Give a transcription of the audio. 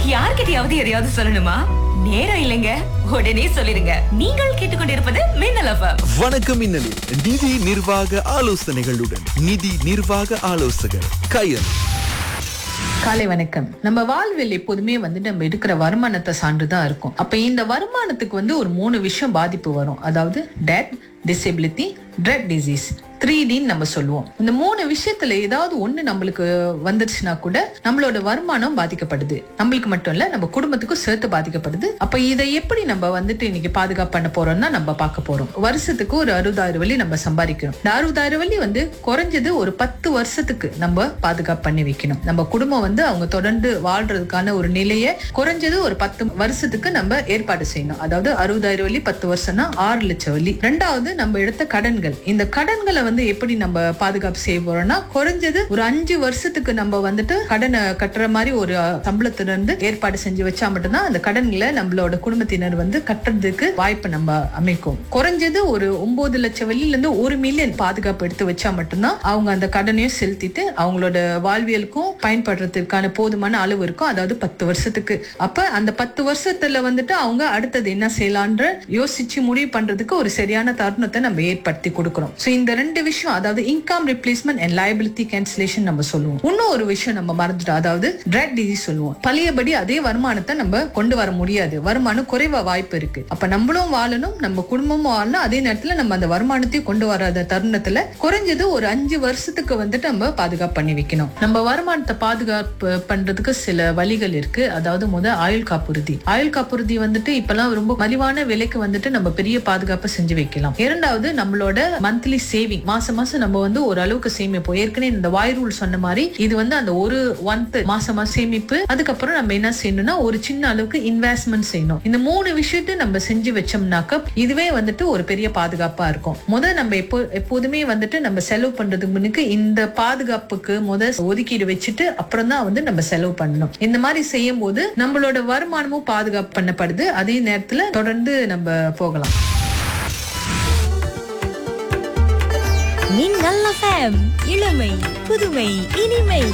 யார்கிட்டயாவது எதையாவது சொல்லணுமா நேரம் இல்லைங்க உடனே சொல்லிருங்க நீங்கள் கேட்டுக்கொண்டிருப்பது மின்னல் எஃப்எம் வணக்கம் இன்னலில் நிதி நிர்வாக ஆலோசனைகளுடன் நிதி நிர்வாக ஆலோசகர் கயல் காலை வணக்கம் நம்ம வாழ்வில் எப்போதுமே வந்து நம்ம எடுக்கிற வருமானத்தை சார்ந்துதான் இருக்கும் அப்ப இந்த வருமானத்துக்கு வந்து ஒரு மூணு விஷயம் பாதிப்பு வரும் அதாவது death disability dread disease three டின்னு நம்ம சொல்லுவோம் இந்த மூணு விஷயத்துல ஏதாவது ஒண்ணு நம்மளுக்கு வந்துருச்சுன்னா கூட நம்மளோட வருமானம் பாதிக்கப்படுது நம்மளுக்கு மட்டும் இல்ல நம்ம குடும்பத்துக்கும் சேர்த்து பாதிக்கப்படுது அப்ப இதை எப்படி நம்ம வந்துட்டு இன்னைக்கு பாதுகாப்பு பண்ண போறோம்னா நம்ம பார்க்க போறோம் வருஷத்துக்கு ஒரு அறுபதாயிரம் வழி நம்ம சம்பாதிக்கிறோம் இந்த அறுபதாயிரம் வழி வந்து குறைஞ்சது ஒரு பத்து வருஷத்துக்கு நம்ம பாதுகாப்பு பண்ணி வைக்கணும் நம்ம குடும்பம் வந்து அவங்க தொடர்ந்து வாழ்றதுக்கான ஒரு நிலையை குறைஞ்சது ஒரு பத்து வருஷத்துக்கு நம்ம ஏற்பாடு செய்யணும் அதாவது அறுபதாயிரம் வழி பத்து வருஷம்னா ஆறு லட்சம் வழி ரெண்டாவது நம்ம எடுத்த கடன்கள் இந்த கடன்களை வந்து எப்படி நம்ம பாதுகாப்பு செய்ய போறோம்னா குறைஞ்சது ஒரு அஞ்சு வருஷத்துக்கு நம்ம வந்துட்டு கடனை கட்டுற மாதிரி ஒரு சம்பளத்துல இருந்து ஏற்பாடு செஞ்சு வச்சா மட்டும்தான் அந்த கடன்களை நம்மளோட குடும்பத்தினர் வந்து கட்டுறதுக்கு வாய்ப்பு நம்ம அமைக்கும் குறைஞ்சது ஒரு ஒன்பது லட்சம் வெளியில இருந்து ஒரு மில்லியன் பாதுகாப்பு எடுத்து வச்சா மட்டும்தான் அவங்க அந்த கடனையும் செலுத்திட்டு அவங்களோட வாழ்வியலுக்கும் பயன்படுறதுக்கான போதுமான அளவு இருக்கும் அதாவது பத்து வருஷத்துக்கு அப்ப அந்த பத்து வருஷத்துல வந்துட்டு அவங்க அடுத்தது என்ன செய்யலான்ற யோசிச்சு முடிவு பண்றதுக்கு ஒரு சரியான தருணத்தை நம்ம ஏற்படுத்தி கொடுக்கிறோம் சோ இந்த ரெண்டு விஷயம் அதாவது income replacement and liability cancellation நம்ம சொல்லுவோம் இன்னும் ஒரு விஷயம் நம்ம மறந்துட்டோம் அதாவது ட்ரெட் டிசீஸ் சொல்லுவோம் பழையபடி அதே வருமானத்தை நம்ம கொண்டு வர முடியாது வருமானம் குறைவா வாய்ப்பு இருக்கு அப்ப நம்மளும் வாழணும் நம்ம குடும்பமும் வாழணும் அதே நேரத்துல நம்ம அந்த வருமானத்தையும் கொண்டு வராத தருணத்துல குறைஞ்சது ஒரு அஞ்சு வருஷத்துக்கு வந்துட்டு நம்ம பாதுகாப்பு பண்ணி வைக்கணும் நம்ம வருமானத்தை பாதுகாப்பு பண்றதுக்கு சில வழிகள் இருக்கு அதாவது முத ஆயுள் காப்புறுதி ஆயுள் காப்புறுதி வந்துட்டு இப்பெல்லாம் ரொம்ப மலிவான விலைக்கு வந்துட்டு நம்ம பெரிய பாதுகாப்பு செஞ்சு வைக்கலாம் இரண்டாவது நம்மளோட மந்த்லி சேவிங் மாசம் மாசம் நம்ம வந்து ஒரு அளவுக்கு சேமிப்போம் ஏற்கனவே இந்த வாய் ரூல் சொன்ன மாதிரி இது வந்து அந்த ஒரு ஒன்த் மாசம் மாசம் சேமிப்பு அதுக்கப்புறம் நம்ம என்ன செய்யணும்னா ஒரு சின்ன அளவுக்கு இன்வெஸ்ட்மெண்ட் செய்யணும் இந்த மூணு விஷயத்தை நம்ம செஞ்சு வச்சோம்னாக்க இதுவே வந்துட்டு ஒரு பெரிய பாதுகாப்பா இருக்கும் முத நம்ம எப்போ எப்போதுமே வந்துட்டு நம்ம செலவு பண்றதுக்கு முன்னுக்கு இந்த பாதுகாப்புக்கு முத ஒதுக்கீடு வச்சுட்டு அப்புறம் தான் வந்து நம்ம செலவு பண்ணணும் இந்த மாதிரி செய்யும் போது நம்மளோட வருமானமும் பாதுகாப்பு பண்ணப்படுது அதே நேரத்துல தொடர்ந்து நம்ம போகலாம் மின்னல் எஃப்எம் இளமை புதுமை இனிமை